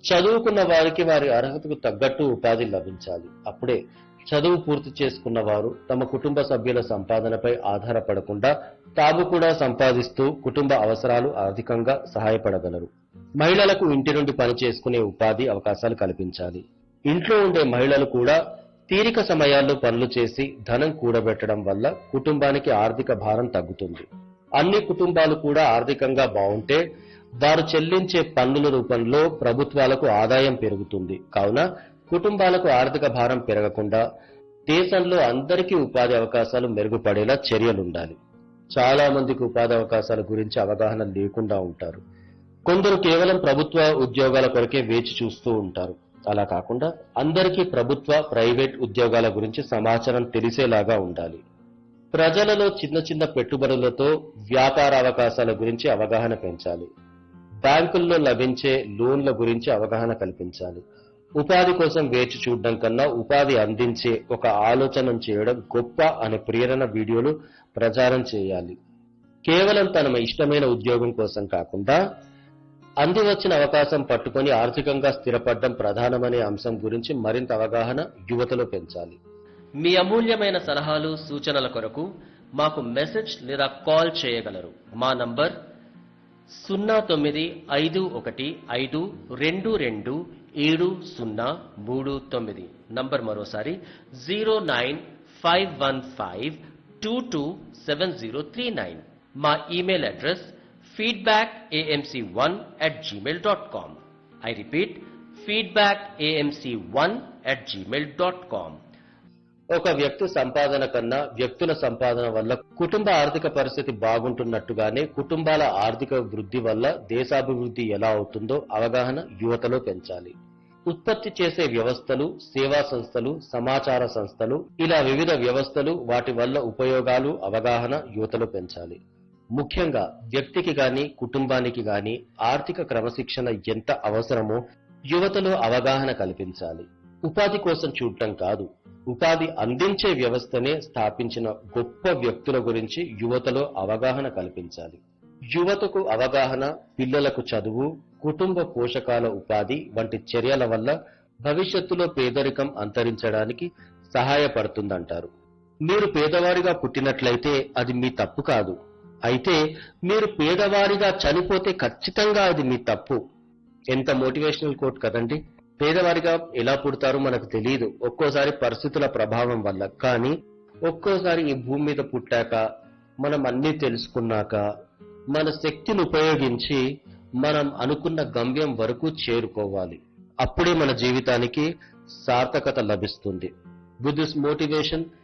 చదువుకున్న వారికి వారి అర్హతకు తగ్గట్టు ఉపాధి లభించాలి అప్పుడే చదువు పూర్తి చేసుకున్న వారు తమ కుటుంబ సభ్యుల సంపాదనపై ఆధారపడకుండా తాము కూడా సంపాదిస్తూ కుటుంబ అవసరాలు ఆర్థికంగా సహాయపడగలరు మహిళలకు ఇంటి నుండి పని చేసుకునే ఉపాధి అవకాశాలు కల్పించాలి ఇంట్లో ఉండే మహిళలు కూడా తీరిక సమయాల్లో పనులు చేసి ధనం కూడబెట్టడం వల్ల కుటుంబానికి ఆర్థిక భారం తగ్గుతుంది అన్ని కుటుంబాలు కూడా ఆర్థికంగా బాగుంటే వారు చెల్లించే పన్నుల రూపంలో ప్రభుత్వాలకు ఆదాయం పెరుగుతుంది కావున కుటుంబాలకు ఆర్థిక భారం పెరగకుండా దేశంలో అందరికీ ఉపాధి అవకాశాలు మెరుగుపడేలా చర్యలుండాలి చాలా మందికి ఉపాధి అవకాశాల గురించి అవగాహన లేకుండా ఉంటారు కొందరు కేవలం ప్రభుత్వ ఉద్యోగాల కొరకే వేచి చూస్తూ ఉంటారు అలా కాకుండా అందరికీ ప్రభుత్వ ప్రైవేట్ ఉద్యోగాల గురించి సమాచారం తెలిసేలాగా ఉండాలి ప్రజలలో చిన్న చిన్న పెట్టుబడులతో వ్యాపార అవకాశాల గురించి అవగాహన పెంచాలి బ్యాంకుల్లో లభించే లోన్ల గురించి అవగాహన కల్పించాలి ఉపాధి కోసం వేచి చూడడం కన్నా ఉపాధి అందించే ఒక ఆలోచన చేయడం గొప్ప అనే ప్రేరణ వీడియోలు ప్రచారం చేయాలి కేవలం తన ఇష్టమైన ఉద్యోగం కోసం కాకుండా అంది వచ్చిన అవకాశం పట్టుకొని ఆర్థికంగా స్థిరపడడం ప్రధానమనే అంశం గురించి మరింత అవగాహన యువతలో పెంచాలి మీ అమూల్యమైన సలహాలు సూచనల కొరకు మాకు మెసేజ్ లేదా కాల్ చేయగలరు మా నంబర్ సున్నా తొమ్మిది ఐదు ఒకటి ఐదు రెండు రెండు ఏడు సున్నా మూడు తొమ్మిది నంబర్ మరోసారి zero nine five one five two two seven zero three nine మా email address feedback AMC one at Gmail dot com I repeat feedback AMC one at Gmail dot com ఒక వ్యక్తి సంపాదన కన్నా వ్యక్తుల సంపాదన వల్ల కుటుంబ ఆర్థిక పరిస్థితి బాగుంటున్నట్టుగానే కుటుంబాల ఆర్థిక వృద్ధి వల్ల దేశాభివృద్ధి ఎలా అవుతుందో అవగాహన యువతలో పెంచాలి ఉత్పత్తి చేసే వ్యవస్థలు సేవా సంస్థలు సమాచార సంస్థలు ఇలా వివిధ వ్యవస్థలు వాటి వల్ల ఉపయోగాలు అవగాహన యువతలో పెంచాలి ముఖ్యంగా వ్యక్తికి గాని కుటుంబానికి గాని ఆర్థిక క్రమశిక్షణ ఎంత అవసరమో యువతలో అవగాహన కల్పించాలి ఉపాధి కోసం చూడటం కాదు ఉపాధి అందించే వ్యవస్థనే స్థాపించిన గొప్ప వ్యక్తుల గురించి యువతలో అవగాహన కల్పించాలి యువతకు అవగాహన పిల్లలకు చదువు కుటుంబ పోషకాల ఉపాధి వంటి చర్యల వల్ల భవిష్యత్తులో పేదరికం అంతరించడానికి సహాయపడుతుందంటారు మీరు పేదవాడిగా పుట్టినట్లయితే అది మీ తప్పు కాదు అయితే మీరు పేదవాడిగా చనిపోతే ఖచ్చితంగా అది మీ తప్పు ఎంత మోటివేషనల్ కోట్ కదండి పేదవారిగా ఎలా పుడతారో మనకు తెలియదు ఒక్కోసారి పరిస్థితుల ప్రభావం వల్ల కానీ ఒక్కోసారి ఈ భూమి మీద పుట్టాక మనం అన్ని తెలుసుకున్నాక మన శక్తిని ఉపయోగించి మనం అనుకున్న గమ్యం వరకు చేరుకోవాలి అప్పుడే మన జీవితానికి సార్థకత లభిస్తుంది విత్ దిస్ మోటివేషన్